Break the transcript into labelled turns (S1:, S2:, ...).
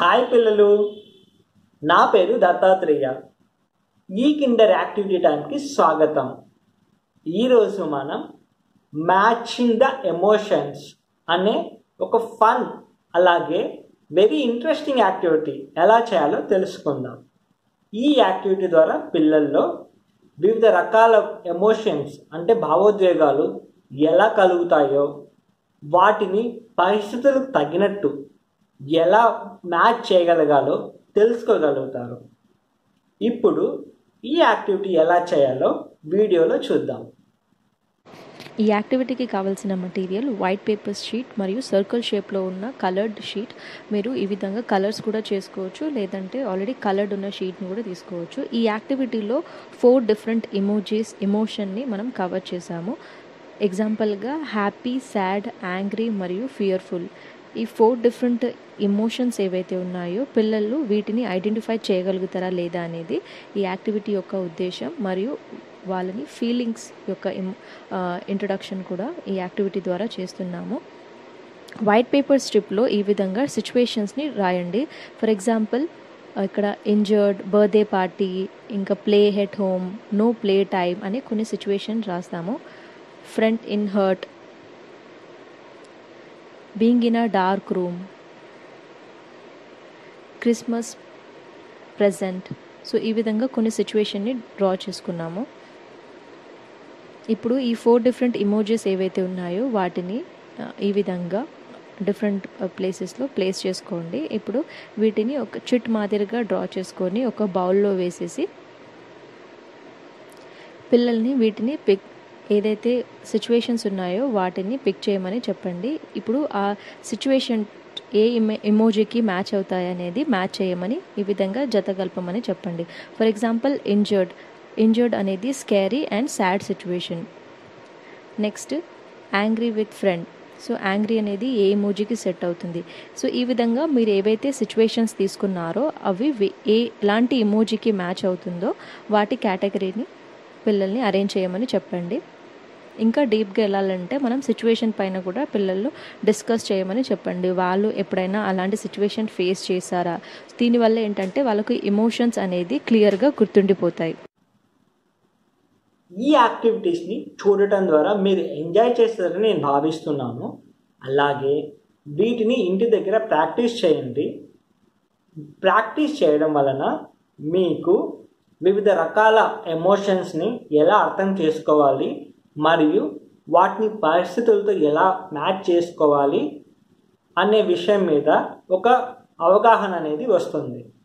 S1: hi పిల్లలు నా పేరు దత్తాత్రేయ ఈ కిండర్ యాక్టివిటీ టైంకి స్వాగతం ఈరోజు మనం మ్యాచింగ్ ద ఎమోషన్స్ అనే ఒక ఫన్ అలాగే వెరీ ఇంట్రెస్టింగ్ యాక్టివిటీ ఎలా చేయాలో తెలుసుకుందాం ఈ యాక్టివిటీ ద్వారా పిల్లల్లో వివిధ రకాల ఎమోషన్స్ అంటే భావోద్వేగాలు ఎలా కలుగుతాయో వాటిని పరిస్థితులకు తగినట్టు ఎలా మ్యాచ్ చేయగలగాలో తెలుసుకోగలుగుతారు ఇప్పుడు ఈ యాక్టివిటీ ఎలా చేయాలో వీడియోలో చూద్దాం
S2: ఈ యాక్టివిటీకి కావాల్సిన మటీరియల్ వైట్ పేపర్ షీట్ మరియు సర్కిల్ షేప్లో ఉన్న కలర్డ్ షీట్ మీరు ఈ విధంగా కలర్స్ కూడా చేసుకోవచ్చు లేదంటే ఆల్రెడీ కలర్డ్ ఉన్న షీట్ని కూడా తీసుకోవచ్చు ఈ యాక్టివిటీలో ఫోర్ డిఫరెంట్ ఇమోజీస్ ఎమోషన్ని మనం కవర్ చేసాము ఎగ్జాంపుల్గా హ్యాపీ సాడ్ యాంగ్రీ మరియు ఫియర్ఫుల్ ఈ ఫోర్ డిఫరెంట్ ఎమోషన్స్ ఏవైతే ఉన్నాయో పిల్లలు వీటిని ఐడెంటిఫై చేయగలుగుతారా లేదా అనేది ఈ యాక్టివిటీ యొక్క ఉద్దేశం మరియు వాళ్ళని ఫీలింగ్స్ యొక్క ఇంట్రొడక్షన్ కూడా ఈ యాక్టివిటీ ద్వారా చేస్తున్నాము వైట్ పేపర్ స్ట్రిప్లో ఈ విధంగా సిచ్యువేషన్స్ని రాయండి ఫర్ ఎగ్జాంపుల్ ఇక్కడ ఇంజర్డ్ బర్త్డే పార్టీ ఇంకా play at home no play time అనే కొన్ని సిచ్యువేషన్ రాస్తాము front in hurt being in a dark room Christmas present so ఈ విధంగా కొన్ని సిచ్యువేషన్ని డ్రా చేసుకున్నాము ఇప్పుడు ఈ ఫోర్ డిఫరెంట్ ఇమోజెస్ ఏవైతే ఉన్నాయో వాటిని ఈ విధంగా డిఫరెంట్ ప్లేసెస్లో ప్లేస్ చేసుకోండి ఇప్పుడు వీటిని ఒక చిట్ మాదిరిగా డ్రా చేసుకొని ఒక బౌల్లో వేసేసి పిల్లల్ని వీటిని పిక్ ఏదైతే సిచ్యువేషన్స్ ఉన్నాయో వాటిని పిక్ చేయమని చెప్పండి ఇప్పుడు ఆ సిచ్యువేషన్ ఏ ఇమే ఇమోజీకి మ్యాచ్ అవుతాయి అనేది మ్యాచ్ చేయమని ఈ విధంగా జతగల్పమని చెప్పండి ఫర్ ఎగ్జాంపుల్ ఇంజర్డ్ ఇంజర్డ్ అనేది scary and sad situation next angry with friend so angry అనేది ఏ ఇమోజీకి సెట్ అవుతుంది సో ఈ విధంగా మీరు ఏవైతే సిచ్యువేషన్స్ తీసుకున్నారో అవి ఏ ఎలాంటి ఇమోజీకి మ్యాచ్ అవుతుందో వాటి కేటగిరీని పిల్లల్ని అరేంజ్ చేయమని చెప్పండి ఇంకా డీప్గా వెళ్ళాలంటే మనం సిచ్యువేషన్ పైన కూడా పిల్లలు డిస్కస్ చేయమని చెప్పండి వాళ్ళు ఎప్పుడైనా అలాంటి సిచ్యువేషన్ ఫేస్ చేశారా దీనివల్ల ఏంటంటే వాళ్ళకు ఎమోషన్స్ అనేది క్లియర్గా గుర్తుండిపోతాయి
S1: ఈ యాక్టివిటీస్ని చూడటం ద్వారా మీరు ఎంజాయ్ చేస్తారని నేను భావిస్తున్నాను అలాగే వీటిని ఇంటి దగ్గర ప్రాక్టీస్ చేయండి ప్రాక్టీస్ చేయడం వలన మీకు వివిధ రకాల ఎమోషన్స్ని ఎలా అర్థం చేసుకోవాలి మరియు వాటిని పరిస్థితులతో ఎలా మ్యాచ్ చేసుకోవాలి అనే విషయం మీద ఒక అవగాహన అనేది వస్తుంది